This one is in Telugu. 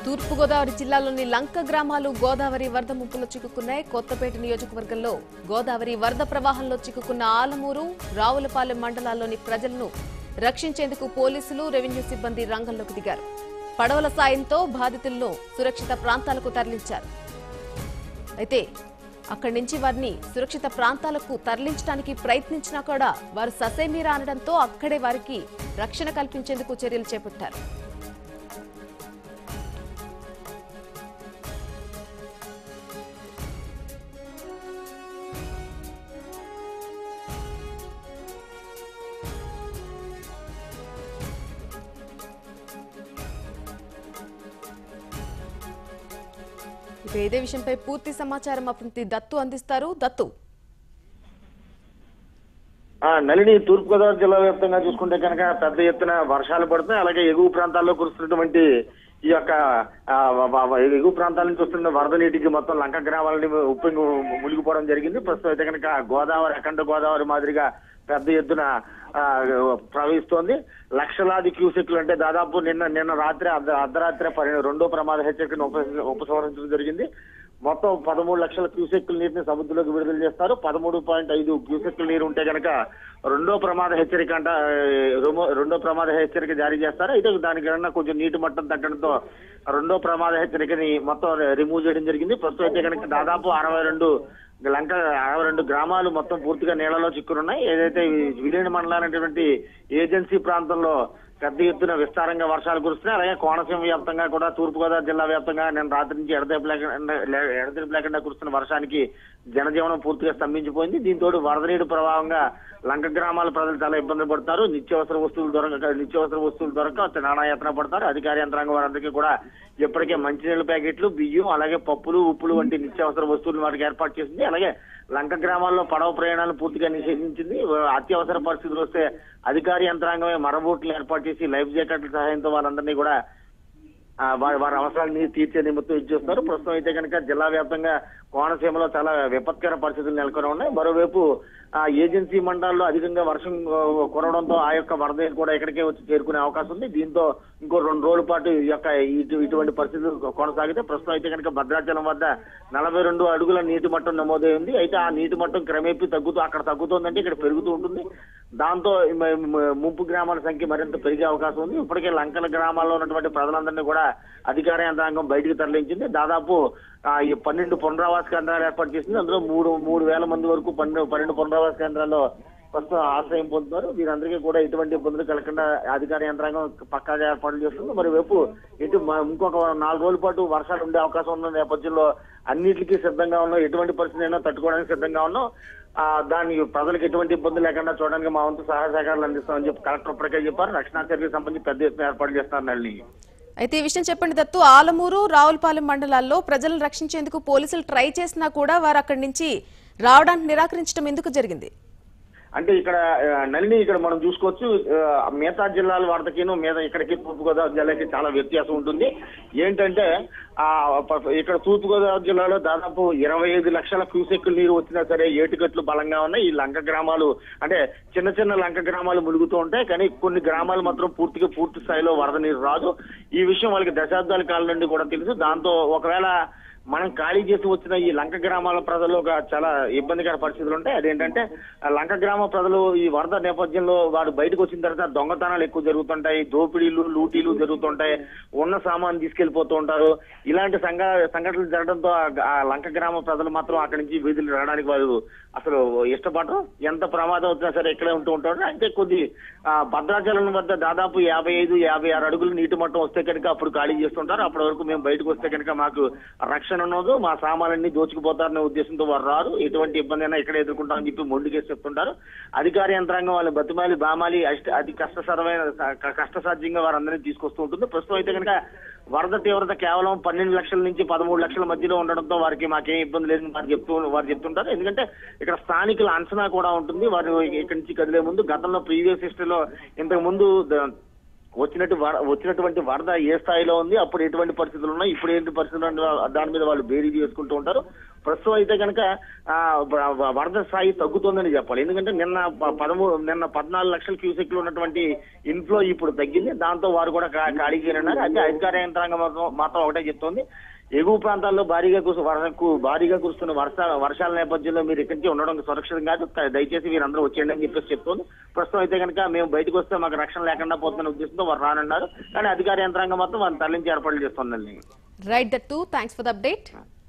తూర్పుగోదావరి జిల్లాలోని లంక గ్రామాలు గోదావరి వరద ముప్పులో చిక్కుకున్నాయి కొత్తపేట నియోజకవర్గంలో గోదావరి వరద ప్రవాహంలో చిక్కుకున్న ఆలమూరు రావులపాలెం మండలాల్లోని ప్రజలను రక్షించేందుకు పోలీసులు రెవెన్యూ సిబ్బంది రంగంలోకి దిగారు పడవల సాయంతో బాధితులను సురక్షిత ప్రాంతాలకు తరలించారు అయితే అక్కడి నుంచి వారిని సురక్షిత ప్రాంతాలకు తరలించడానికి ప్రయత్నించినా కూడా వారు ససేమీరా అనడంతో అక్కడే వారికి రక్షణ కల్పించేందుకు చర్యలు చేపట్టారు ఇక ఇదే విషయంపై పూర్తి సమాచారం మా ప్రతినిధి దత్తు అందిస్తారు దత్తు ఆ నలిని తూర్పుగోదావరి జిల్లా వ్యాప్తంగా చూసుకుంటే కనుక పెద్ద ఎత్తున వర్షాలు పడుతున్నాయి అలాగే ఎగువ ప్రాంతాల్లో కురుస్తున్నటువంటి ఈ యొక్క ఆ, వ- వ- ఎగువ ప్రాంతాల నుంచి వస్తున్న వరద నీటికి మొత్తం లంక గ్రామాలని ఉప్పొంగి మునిగిపోవడం జరిగింది ప్రస్తుతం అయితే కనుక గోదావరి అఖండ గోదావరి మాదిరిగా పెద్ద ఎత్తున ఆ, ప్రవహిస్తోంది లక్షలాది క్యూసెక్లు అంటే దాదాపు నిన్న నిన్న రాత్రి అర్ధ అర్ధరాత్రి పరి- రెండో ప్రమాద హెచ్చరికను ఉప ఉపసంహరించడం జరిగింది మొత్తం పదమూడు లక్షల క్యూసెక్కుల నీటిని సముద్రంలోకి విడుదల చేస్తారు పదమూడు పాయింట్ ఐదు క్యూసెక్కుల నీరు ఉంటే కనుక రెండో ప్రమాద హెచ్చరిక అంట ఆ, రెండో- రెండో ప్రమాద హెచ్చరిక జారీ చేస్తారు అయితే దానికన్నా కొంచెం నీటి మట్టం తగ్గడంతో రెండో ప్రమాద హెచ్చరికని మొత్తం రిమూవ్ చేయడం జరిగింది ప్రస్తుతం అయితే కనుక దాదాపు అరవై రెండు లంక అరవై రెండు గ్రామాలు మొత్తం పూర్తిగా నీళ్లలో చిక్కురున్నాయి ఏదైతే ఈ విలీన మండలమైనటువంటి ఏజెన్సీ ప్రాంతంలో పెద్ద ఎత్తున విస్తారంగా వర్షాలు కురుస్తున్నాయి అలాగే కోనసీమ వ్యాప్తంగా కూడా తూర్పుగోదావరి జిల్లా వ్యాప్తంగా నేను రాత్రి నుంచి ఎడతెరిపి లేకుండా లే- ఎడతెరిపి లేకుండా కురుస్తున్న వర్షానికి జనజీవనం పూర్తిగా స్తంభించిపోయింది దీంతో వరద నీటి ప్రభావంగా లంక గ్రామాల ప్రజలు చాలా ఇబ్బంది పడతారు నిత్యావసర వస్తువులు దొరక నిత్యావసర వస్తువులు దొరక నానాయాత్ర పడతారు అధికార యంత్రాంగం వారందరికీ కూడా ఇప్పటికే మంచినీళ్ళ ప్యాకెట్లు బియ్యం అలాగే పప్పులు ఉప్పులు వంటి నిత్యావసర వస్తువులు వాటికి ఏర్పాటు చేసింది అలాగే లంక గ్రామాల్లో పడవ ప్రయాణాలు పూర్తిగా నిషేధించింది అత్యవసర పరిస్థితులు వస్తే అధికార యంత్రాంగమే మరబోట్లు ఏర్పాటు చేసి లైఫ్ జాకెట్ల సహాయంతో వాళ్ళందరినీ కూడా ఆ, వారి వారి అవసరాలని తీర్చే నిమిత్తం ఇచ్చేస్తారు ప్రస్తుతం అయితే కనుక జిల్లా వ్యాప్తంగా కోనసీమలో చాలా విపత్కర పరిస్థితులు నెలకొని ఉన్నాయి మరోవైపు ఆ ఏజెన్సీ మండలాల్లో అధికంగా వర్షం ఆ, కురవడంతో ఆ యొక్క వరద నీరు కూడా ఇక్కడికే వచ్చి చేరుకునే అవకాశం ఉంది దీంతో ఇంకో రెండు రోజుల పాటు ఈ యొక్క ఇటు ఇటువంటి పరిస్థితులు కొనసాగితే ప్రస్తుతం అయితే కనుక భద్రాచలం వద్ద నలభై రెండు అడుగుల నీటి మట్టం నమోదైంది అయితే ఆ నీటి మట్టం క్రమేపీ తగ్గుతూ అక్కడ తగ్గుతోందంటే ఇక్కడ పెరుగుతూ ఉంటుంది దాంతో మ- మ- ముంపు గ్రామాల సంఖ్య మరింత పెరిగే అవకాశం ఉంది ఇప్పటికే లంకల గ్రామాల్లో ఉన్నటువంటి ప్రజలందరినీ కూడా అధికార యంత్రాంగం బయటికి తరలించింది దాదాపు ఆ, ఈ పన్నెండు పునరావాస కేంద్రాలు ఏర్పాటు చేసింది అందులో మూడు మూడు వేల మంది వరకు పన్నెండు పన్నెండు పునరావాస కేంద్రాల్లో ప్రస్తుతం ఆశ్రయం పొందుతున్నారు వీరందరికీ కూడా ఎటువంటి ఇబ్బందులు కలగకుండా అధికార యంత్రాంగం పక్కాగా ఏర్పాట్లు చేస్తుంది మరి వైపు ఇటు మ- ఇంకొక నాలుగు రోజుల పాటు వర్షాలు ఉండే అవకాశం ఉన్న నేపథ్యంలో అన్నిటికీ సిద్ధంగా ఉన్నాం ఎటువంటి పరిస్థితి అయినా తట్టుకోవడానికి సిద్ధంగా ఉన్నాం ఆ దాని ప్రజలకు ఎటువంటి ఇబ్బంది లేకుండా చూడడానికి మా వంతు సహాయ సహకారాలు అందిస్తామని చెప్పి కలెక్టర్ ఇప్పటికే చెప్పారు రక్షణ చర్యలకు సంబంధించి పెద్ద ఎత్తున ఏర్పాటు చేస్తున్నారు నల్లి అయితే ఈ విషయం చెప్పండి దత్తు ఆలమూరు రావులపాలెం మండలాల్లో ప్రజలను రక్షించేందుకు పోలీసులు ట్రై చేసినా కూడా వారు అక్కడి నుంచి రావడానికి నిరాకరించడం ఎందుకు జరిగింది అంటే ఇక్కడ ఆ, నలిని ఇక్కడ మనం చూసుకోవచ్చు ఆ, మిగతా జిల్లాల వార్తకిను మీద ఇక్కడికి తూర్పుగోదావరి జిల్లాకి చాలా వ్యత్యాసం ఉంటుంది ఏంటంటే ఆ ప- ఇక్కడ తూర్పుగోదావరి జిల్లాలో దాదాపు ఇరవై ఐదు లక్షల క్యూసెక్కుల నీరు వచ్చినా సరే ఏటుకట్లు బలంగా ఉన్నాయి ఈ లంక గ్రామాలు అంటే చిన్న చిన్న లంక గ్రామాలు ములుగుతూ ఉంటాయి కానీ కొన్ని గ్రామాలు మాత్రం పూర్తిగా పూర్తి స్థాయిలో వరద నీరు రాదు ఈ విషయం వాళ్ళకి దశాబ్దాల కాలం నుండి కూడా తెలుసు దాంతో ఒకవేళ మనం ఖాళీ చేసి వచ్చిన ఈ లంక గ్రామాల ప్రజలు ఒక చాలా ఇబ్బందికర పరిస్థితులు ఉంటాయి అదేంటంటే ఆ లంక గ్రామ ప్రజలు ఈ వరద నేపథ్యంలో వాడు బయటకు వచ్చిన తర్వాత దొంగతనాలు ఎక్కువ జరుగుతుంటాయి దోపిడీలు లూటీలు జరుగుతుంటాయి ఉన్న సామాన్ తీసుకెళ్లిపోతూ ఉంటారు ఇలాంటి సంఘ సంఘటనలు జరగడంతో ఆ- ఆ లంక గ్రామ ప్రజలు మాత్రం అక్కడి నుంచి వీధులు రావడానికి వారు అసలు ఇష్టపడరు ఎంత ప్రమాదం వచ్చినా సరే ఇక్కడే ఉంటూ ఉంటారు అయితే కొద్ది ఆ, భద్రాచలం వద్ద దాదాపు యాభై ఐదు యాభై ఆరు అడుగులు నీటి మట్టం వస్తే కనుక అప్పుడు ఖాళీ చేస్తుంటారు అప్పటి వరకు మేము బయటకు వస్తే కనుక మాకు రక్షణ ఉండదు మా సామాన్లన్నీ దోచుకుపోతారనే ఉద్దేశంతో వారు రారు ఎటువంటి ఇబ్బంది అయినా ఇక్కడ ఎదుర్కొంటామని చెప్పి మొండికేసి చెప్తుంటారు అధికార యంత్రాంగం వాళ్ళు బతిమాలి బామాలి అష్ట అతి కష్టసరమైన క- కష్టసాధ్యంగా వారందరినీ తీసుకొస్తూ ఉంటుంది ప్రస్తుతం అయితే కనుక వరద తీవ్రత కేవలం పన్నెండు లక్షల నుంచి పదమూడు లక్షల మధ్యలో ఉండడంతో వారికి మాకేం ఇబ్బంది లేదని వారు చెప్తూ వారు చెప్తుంటారు ఎందుకంటే ఇక్కడ స్థానికుల అంచనా కూడా ఉంటుంది వారు ఇక్కడి నుంచి కదిలే ముందు గతంలో ప్రీవియస్ హిస్టరీలో ఇంతకు ముందు ద- వచ్చినట్టు వర- వచ్చినటువంటి వరద ఏ స్థాయిలో ఉంది అప్పుడు ఎటువంటి పరిస్థితులు ఉన్నాయి ఇప్పుడు ఏంటి పరిస్థితులు ఉన్నాయి, దాని మీద వాళ్ళు బేరీ చేసుకుంటూ ఉంటారు ప్రస్తుతం అయితే కనుక ఆ, వ- వ- వరద స్థాయి తగ్గుతోందని చెప్పాలి ఎందుకంటే నిన్న ప- పదమూడు నిన్న పద్నాలుగు లక్షల క్యూసెక్లు ఉన్నటువంటి ఇన్ఫ్లో ఇప్పుడు తగ్గింది దాంతో వారు కూడా కా- ఖాళీ చేయనున్నారు అయితే అధికార యంత్రాంగం మాత్రం- మాత్రం ఒకటే చెప్తోంది ఎగువ ప్రాంతాల్లో భారీగా కురు వరదకు భారీగా కురుస్తున్న వర్ష వర్షాల నేపథ్యంలో మీరు ఇక్కడి నుంచి ఉండడం సురక్షితం కాదు క- దయచేసి మీరందరూ వచ్చేయండి అని చెప్పేసి చెప్తోంది ప్రస్తుతం అయితే కనుక మేము బయటకు వస్తే మాకు రక్షణ లేకుండా పోతున్న ఉద్దేశంతో వారు రానున్నారు కానీ అధికార యంత్రాంగం మాత్రం వారిని తరలించి ఏర్పాట్లు చేస్తోందండి right that thanks for the update